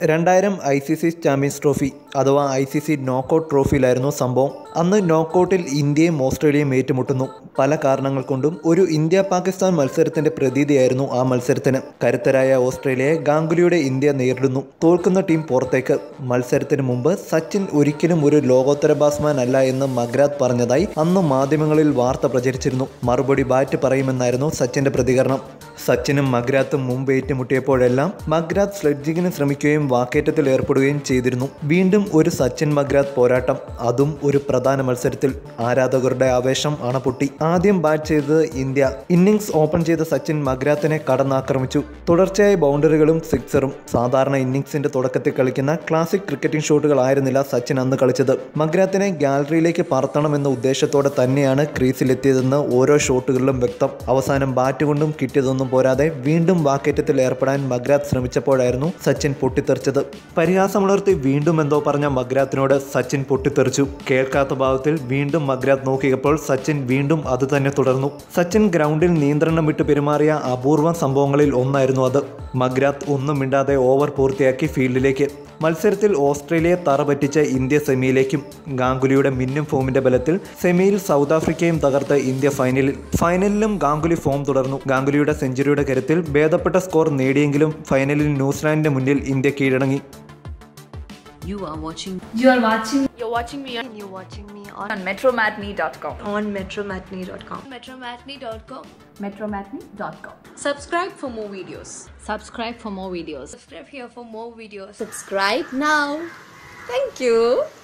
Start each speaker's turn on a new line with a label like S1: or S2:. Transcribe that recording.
S1: രണ്ടായിരം I C C champions trophy അഥവാ I C C knockout ട്രോഫിയിലായിരുന്നു സംഭവം അന്ന് നോക്കൗട്ടിൽ ഇന്ത്യയും ഓസ്ട്രേലിയയും ഏറ്റുമുട്ടുന്നു പല കാരണങ്ങൾ കൊണ്ടും ഒരു ഇന്ത്യ പാകിസ്ഥാൻ മത്സരത്തിന്റെ പ്രതീതിയായിരുന്നു ആ മത്സരത്തിന് കരുത്തരായ ഓസ്ട്രേലിയയെ ഗാംഗുലിയുടെ ഇന്ത്യ നേരിടുന്നു തോൽക്കുന്ന ടീം പുറത്തേക്ക് മത്സരത്തിന് മുമ്പ് സച്ചിൻ ഒരിക്കലും ഒരു ലോകോത്തര ബാറ്റ്സ്മാൻ അല്ല എന്ന് മഗ്രാത്ത് പറഞ്ഞതായി അന്ന് മാധ്യമങ്ങളിൽ വാർത്ത പ്രചരിച്ചിരുന്നു മറുപടി ബാറ്റ് പറയുമെന്നായിരുന്നു സച്ചിന്റെ പ്രതികരണം സച്ചിനും മഗ്രാത്തും മുമ്പ് ഏറ്റുമുട്ടിയപ്പോഴെല്ലാം മഗ്രാത്ത് സ്ലെഡ്ജിങ്ങിന് ശ്രമിക്കുകയും വാക്കേറ്റത്തിൽ ഏർപ്പെടുകയും ചെയ്തിരുന്നു വീണ്ടും ഒരു സച്ചിൻ മഗ്രാത്ത് പോരാട്ടം അതും ഒരു പ്രധാന മത്സരത്തിൽ ആരാധകരുടെ ആവേശം അണപൊട്ടി ആദ്യം ബാറ്റ് ചെയ്തത് ഇന്ത്യ ഇന്നിംഗ്സ് ഓപ്പൺ ചെയ്ത സച്ചിൻ മഗ്രാത്തിനെ കടന്നാക്രമിച്ചു തുടർച്ചയായ ബൗണ്ടറികളും സിക്സറും സാധാരണ ഇന്നിംഗ്സിന്റെ തുടക്കത്തിൽ കളിക്കുന്ന ക്ലാസിക് ക്രിക്കറ്റിംഗ് ഷോട്ടുകളായിരുന്നില്ല സച്ചിൻ അന്ന് കളിച്ചത് മഗ്രാത്തിനെ ഗാലറിയിലേക്ക് പറത്തണമെന്ന ഉദ്ദേശത്തോടെ തന്നെയാണ് ക്രീസിലെത്തിയതെന്ന് ഓരോ ഷോട്ടുകളിലും വ്യക്തം അവസാനം ബാറ്റ് കൊണ്ടും കിട്ടിയതൊന്നും പോരാതെ വീണ്ടും വാക്കേറ്റത്തിൽ ഏർപ്പെടാൻ മഗ്രാത്ത് ശ്രമിച്ചപ്പോഴായിരുന്നു സച്ചിൻ പൊട്ടിത്തെറിച്ചത് പരിഹാസമുണർത്തി വീണ്ടും എന്തോ പറഞ്ഞ മഗ്രാത്തിനോട് സച്ചിൻ പൊട്ടിത്തെറിച്ചു കേൾക്കാത്ത ഭാവത്തിൽ വീണ്ടും മഗ്രാത്ത് നോക്കിയപ്പോൾ സച്ചിൻ വീണ്ടും അത് തന്നെ തുടർന്നു സച്ചിൻ ഗ്രൗണ്ടിൽ നിയന്ത്രണം വിട്ട് പെരുമാറിയ അപൂർവ സംഭവങ്ങളിൽ ഒന്നായിരുന്നു അത് മഗ്രാത്ത് ഒന്നും മിണ്ടാതെ ഓവർ പൂർത്തിയാക്കി ഫീൽഡിലേക്ക് മത്സരത്തിൽ ഓസ്ട്രേലിയയെ തറ പറ്റിച്ച ഇന്ത്യ സെമിയിലേക്കും ഗാംഗുലിയുടെ മിന്നും ഫോമിന്റെ ബലത്തിൽ സെമിയിൽ സൗത്ത് ആഫ്രിക്കയും തകർത്ത് ഇന്ത്യ ഫൈനലിൽ ഫൈനലിലും ഗാംഗുലി ഫോം തുടർന്നു ഗാംഗുലിയുടെ സെഞ്ചുറിയുടെ കരുത്തിൽ ഭേദപ്പെട്ട സ്കോർ നേടിയെങ്കിലും ഫൈനലിൽ ന്യൂസിലാൻഡിന്റെ മുന്നിൽ ഇന്ത്യ കീഴടങ്ങി
S2: You are watching
S3: You are watching
S4: You're watching me on you're watching me on,
S2: on metromatney.com.
S4: on metromatney.com. Metromatney.com.
S2: Metromatney.com.
S4: Subscribe for more videos.
S2: Subscribe for more videos.
S4: Subscribe here for more videos.
S3: subscribe now. Thank you.